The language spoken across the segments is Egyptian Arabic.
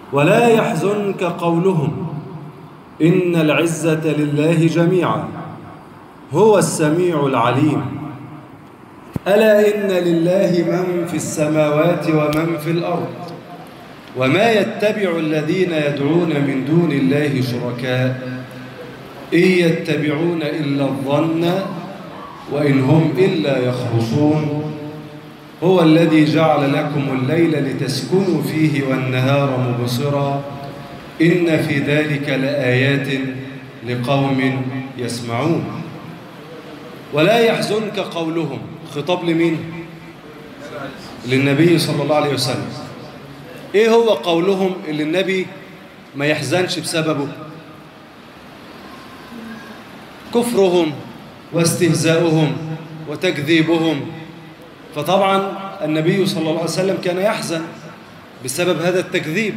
ولا يحزنك قولهم إن العزة لله جميعا هو السميع العليم ألا إن لله من في السماوات ومن في الأرض وما يتبع الذين يدعون من دون الله شركاء إن يتبعون إلا الظن وإن هم إلا يخرصون هو الذي جعل لكم الليل لتسكنوا فيه والنهار مبصرا إن في ذلك لآيات لقوم يسمعون ولا يحزنك قولهم خطاب لمين؟ للنبي صلى الله عليه وسلم ايه هو قولهم اللي النبي ما يحزنش بسببه كفرهم واستهزاؤهم وتكذيبهم فطبعا النبي صلى الله عليه وسلم كان يحزن بسبب هذا التكذيب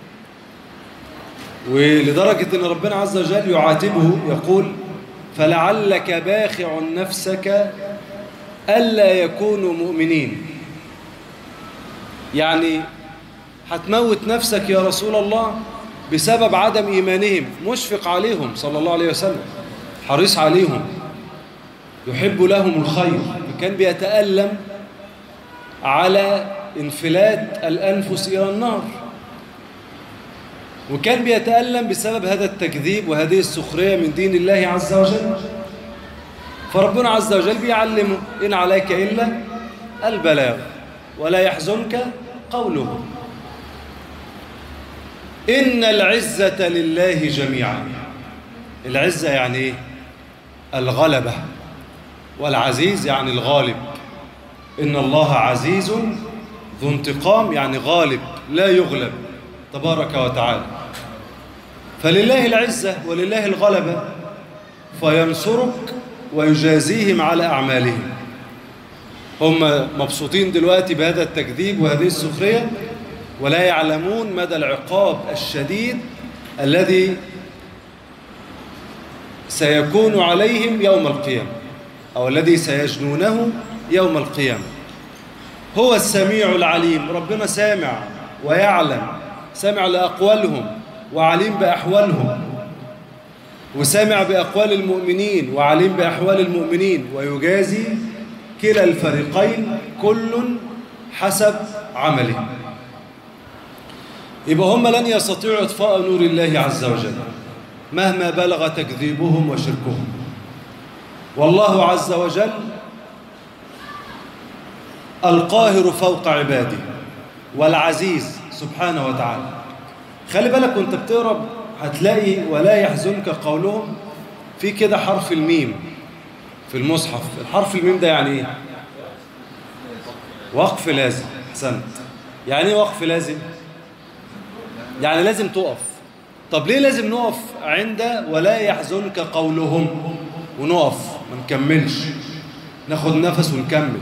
ولدرجة أن ربنا عز وجل يعاتبه يقول فلعلك باخع نفسك ألا يكونوا مؤمنين يعني هتموت نفسك يا رسول الله بسبب عدم إيمانهم مشفق عليهم صلى الله عليه وسلم حريص عليهم يحب لهم الخير كان بيتألم على انفلات الأنفس إلى النار وكان بيتألم بسبب هذا التكذيب وهذه السخرية من دين الله عز وجل فربنا عز وجل بيعلمه إن عليك إلا البلاغ ولا يحزنك قوله إن العزة لله جميعا العزة يعني إيه؟ الغلبة والعزيز يعني الغالب إن الله عزيز ذو انتقام يعني غالب لا يغلب تبارك وتعالى فلله العزة ولله الغلبة فينصرك ويجازيهم على أعمالهم هم مبسوطين دلوقتي بهذا التكذيب وهذه السخرية ولا يعلمون مدى العقاب الشديد الذي سيكون عليهم يوم القيامة أو الذي سيجنونه يوم القيامة هو السميع العليم ربنا سامع ويعلم سامع لأقوالهم وعليم بأحوالهم وسامع بأقوال المؤمنين وعليم بأحوال المؤمنين ويجازي كلا الفريقين كل حسب عمله يبقى هم لن يستطيعوا إطفاء نور الله عز وجل مهما بلغ تكذيبهم وشركهم والله عز وجل القاهر فوق عباده والعزيز سبحانه وتعالى خلي بالك وانت بتقرا هتلاقي ولا يحزنك قولهم في كده حرف الميم في المصحف الحرف الميم ده يعني ايه وقف لازم احسنت يعني ايه وقف لازم يعني لازم تقف طب ليه لازم نقف عند ولا يحزنك قولهم ونقف ما نكملش ناخد نفس ونكمل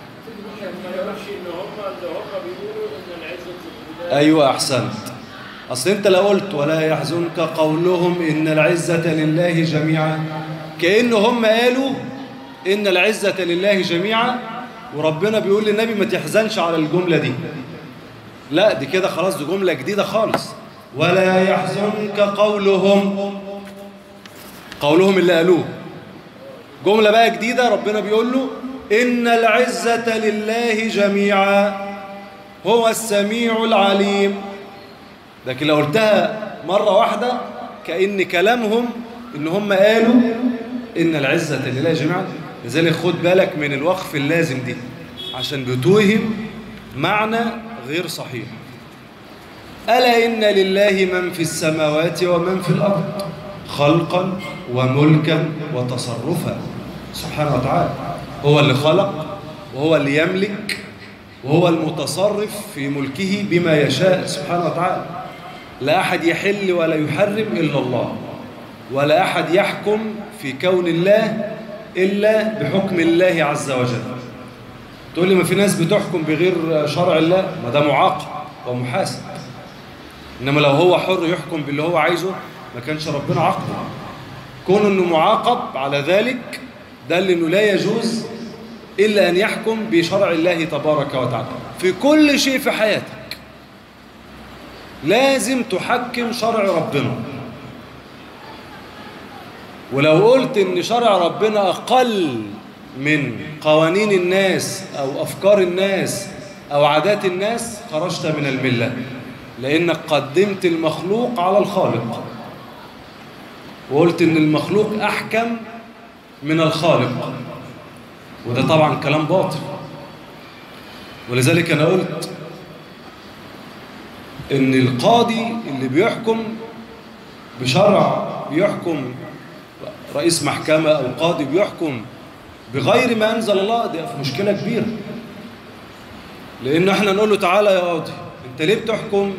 ايوه احسنت اصل انت لو قلت ولا يحزنك قولهم ان العزه لله جميعا كأن هم قالوا ان العزه لله جميعا وربنا بيقول للنبي ما تحزنش على الجمله دي لا دي كده خلاص دي جمله جديده خالص ولا يحزنك قولهم قولهم اللي قالوه جمله بقى جديده ربنا بيقول له ان العزه لله جميعا هو السميع العليم لكن لو قلتها مرة واحدة كأن كلامهم إن هم قالوا إن العزة لله جميعا لذلك خد بالك من الوقف اللازم دي عشان بتوهم معنى غير صحيح ألا إن لله من في السماوات ومن في الأرض خلقا وملكا وتصرفا سبحانه وتعالى هو اللي خلق وهو اللي يملك وهو المتصرف في ملكه بما يشاء سبحانه وتعالى لا أحد يحل ولا يحرم إلا الله ولا أحد يحكم في كون الله إلا بحكم الله عز وجل تقول لي ما في ناس بتحكم بغير شرع الله ما ده معاقب ومحاسب إنما لو هو حر يحكم باللي هو عايزه ما كانش ربنا عاقبه كون إنه معاقب على ذلك دل إنه لا يجوز إلا أن يحكم بشرع الله تبارك وتعالى في كل شيء في حياتك لازم تحكم شرع ربنا ولو قلت ان شرع ربنا اقل من قوانين الناس او افكار الناس او عادات الناس خرجت من المله لانك قدمت المخلوق على الخالق وقلت ان المخلوق احكم من الخالق وده طبعا كلام باطل ولذلك انا قلت ان القاضي اللي بيحكم بشرع بيحكم رئيس محكمة أو قاضي بيحكم بغير ما أنزل الله دي في مشكلة كبيرة لأن احنا نقول له تعالى يا قاضي أنت ليه بتحكم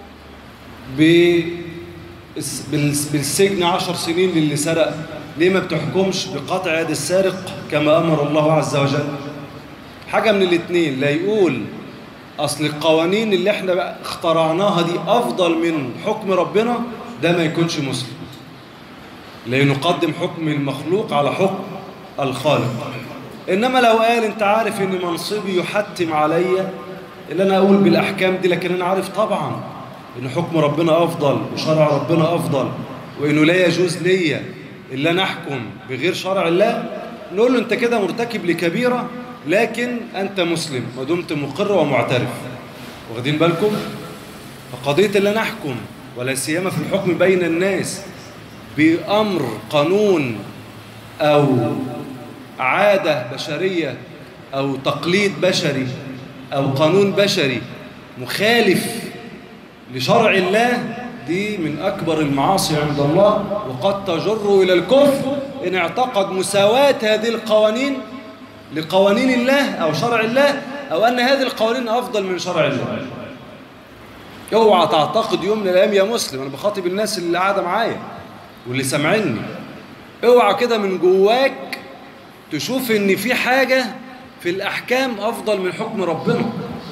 بالسجن عشر سنين للي سرق ليه ما بتحكمش بقطع يد السارق كما أمر الله عز وجل حاجة من الاثنين لا يقول أصل القوانين اللي احنا اخترعناها دي أفضل من حكم ربنا ده ما يكونش مسلم لنقدم حكم المخلوق على حكم الخالق إنما لو قال أنت عارف إن منصبي يحتم عليا اللي أنا أقول بالأحكام دي لكن أنا عارف طبعا إن حكم ربنا أفضل وشرع ربنا أفضل وإنه لا يجوز ليا إلا أنا أحكم بغير شرع الله نقول له أنت كده مرتكب لكبيرة لكن أنت مسلم ما دمت مقر ومعترف واخدين بالكم فقضية اللي أنا أحكم ولا سيما في الحكم بين الناس بأمر قانون أو عادة بشرية أو تقليد بشري أو قانون بشري مخالف لشرع الله دي من أكبر المعاصي عند الله وقد تجر إلى الكفر إن اعتقد مساواة هذه القوانين لقوانين الله أو شرع الله أو أن هذه القوانين أفضل من شرع الله اوعى تعتقد يوم من الأيام يا مسلم أنا بخاطب الناس اللي قاعدة معايا واللي سامعيني اوعى كده من جواك تشوف ان في حاجة في الأحكام أفضل من حكم ربنا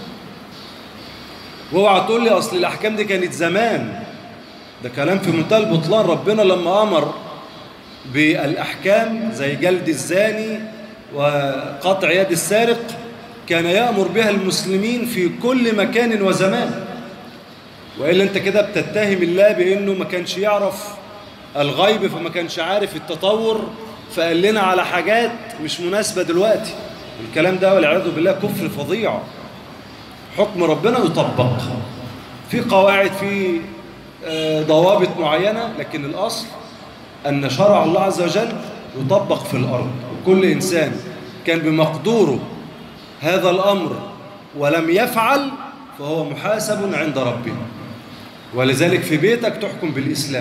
واوعى تقول لي أصل الأحكام دي كانت زمان ده كلام في منتهى البطلان ربنا لما أمر بالأحكام زي جلد الزاني وقطع يد السارق كان يأمر بها المسلمين في كل مكان وزمان وإلا أنت كده بتتهم الله بأنه ما كانش يعرف الغيب فما كانش عارف التطور فقال لنا على حاجات مش مناسبة دلوقتي الكلام ده والعياذ بالله كفر فظيع حكم ربنا يطبق في قواعد في ضوابط معينة لكن الأصل أن شرع الله عز وجل يطبق في الأرض وكل إنسان كان بمقدوره هذا الأمر ولم يفعل فهو محاسب عند ربه ولذلك في بيتك تحكم بالإسلام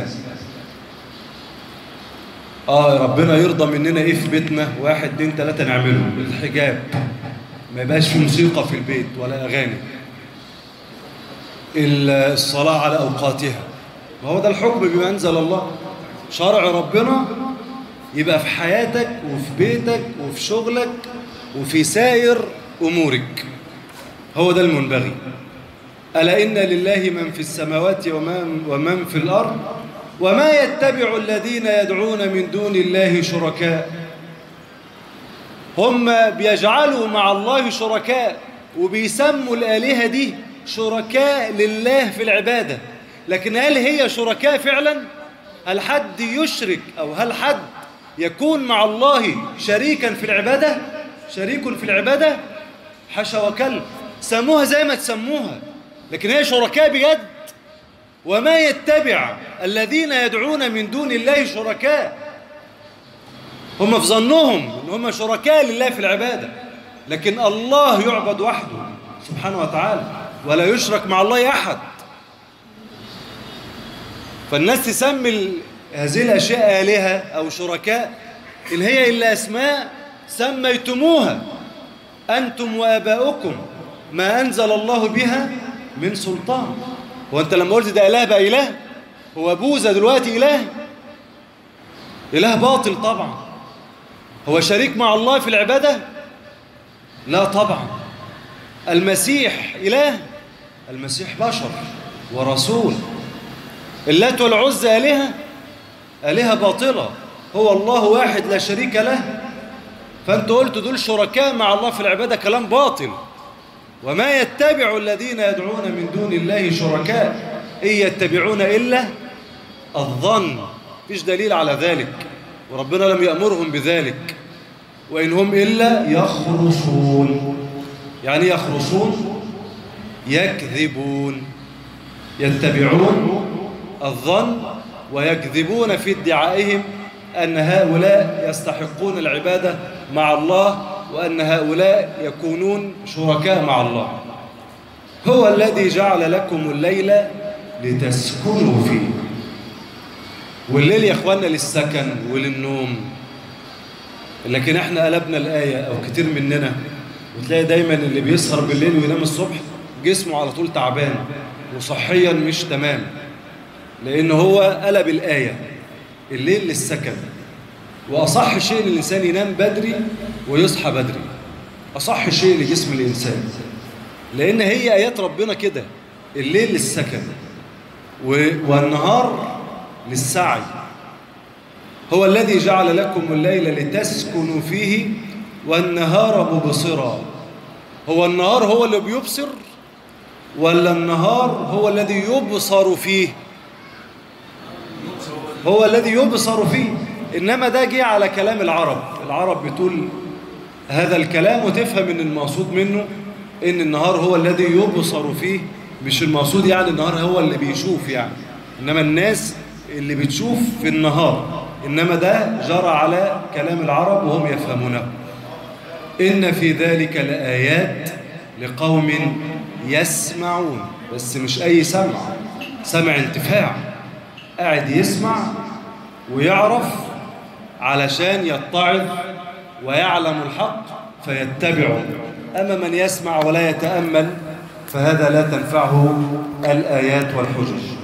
آه ربنا يرضى مننا إيه في بيتنا واحد اتنين تلاتة نعمله الحجاب ما يبقاش في موسيقى في البيت ولا أغاني الصلاة على أوقاتها ما هو ده الحكم بما أنزل الله شرع ربنا يبقى في حياتك وفي بيتك وفي شغلك وفي سائر أمورك هو ده المنبغي ألا إن لله من في السماوات ومن, ومن في الأرض وما يتبع الذين يدعون من دون الله شركاء هم بيجعلوا مع الله شركاء وبيسموا الآلهة دي شركاء لله في العبادة لكن هل هي شركاء فعلا؟ هل حد يشرك أو هل حد يكون مع الله شريكا في العبادة؟ شريك في العبادة؟ حشا وكلب سموها زي ما تسموها لكن هي شركاء بجد وما يتبع الذين يدعون من دون الله شركاء هم في ظنهم ان هم شركاء لله في العبادة لكن الله يعبد وحده سبحانه وتعالى ولا يشرك مع الله أحد فالناس تسمي هذه الأشياء آلهة أو شركاء إن هي إلا أسماء سميتموها أنتم وآباؤكم ما أنزل الله بها من سلطان هو أنت لما قلت ده إله بقى إله هو بوذا دلوقتي إله إله باطل طبعا هو شريك مع الله في العبادة لا طبعا المسيح إله المسيح بشر ورسول اللات والعزى آلهة آلهة باطلة هو الله واحد لا شريك له فأنت قلت دول شركاء مع الله في العبادة كلام باطل وما يتبع الذين يدعون من دون الله شركاء إن يتبعون إلا الظن فيش دليل على ذلك وربنا لم يأمرهم بذلك وإن هم إلا يخرصون يعني يخرصون يكذبون يتبعون الظن ويكذبون في ادعائهم أن هؤلاء يستحقون العبادة مع الله وأن هؤلاء يكونون شركاء مع الله هو الذي جعل لكم الليل لتسكنوا فيه والليل يا اخوانا للسكن وللنوم لكن احنا قلبنا الآية أو كتير مننا وتلاقي دايما اللي بيسهر بالليل وينام الصبح جسمه على طول تعبان وصحيا مش تمام لأن هو قلب الآية الليل للسكن وأصح شيء للإنسان ينام بدري ويصحى بدري أصح شيء لجسم الإنسان لأن هي آيات ربنا كده الليل للسكن والنهار للسعي هو الذي جعل لكم الليل لتسكنوا فيه والنهار مبصرا هو النهار هو اللي بيبصر ولا النهار هو الذي يبصر فيه هو الذي يبصر فيه إنما ده جه على كلام العرب العرب بتقول هذا الكلام وتفهم ان المقصود منه ان النهار هو الذي يبصر فيه مش المقصود يعني النهار هو اللي بيشوف يعني انما الناس اللي بتشوف في النهار انما ده جرى على كلام العرب وهم يفهمونه ان في ذلك لآيات لقوم يسمعون بس مش اي سمع سمع انتفاع قاعد يسمع ويعرف علشان يتعظ ويعلم الحق فيتبعه أما من يسمع ولا يتأمل فهذا لا تنفعه الآيات والحجج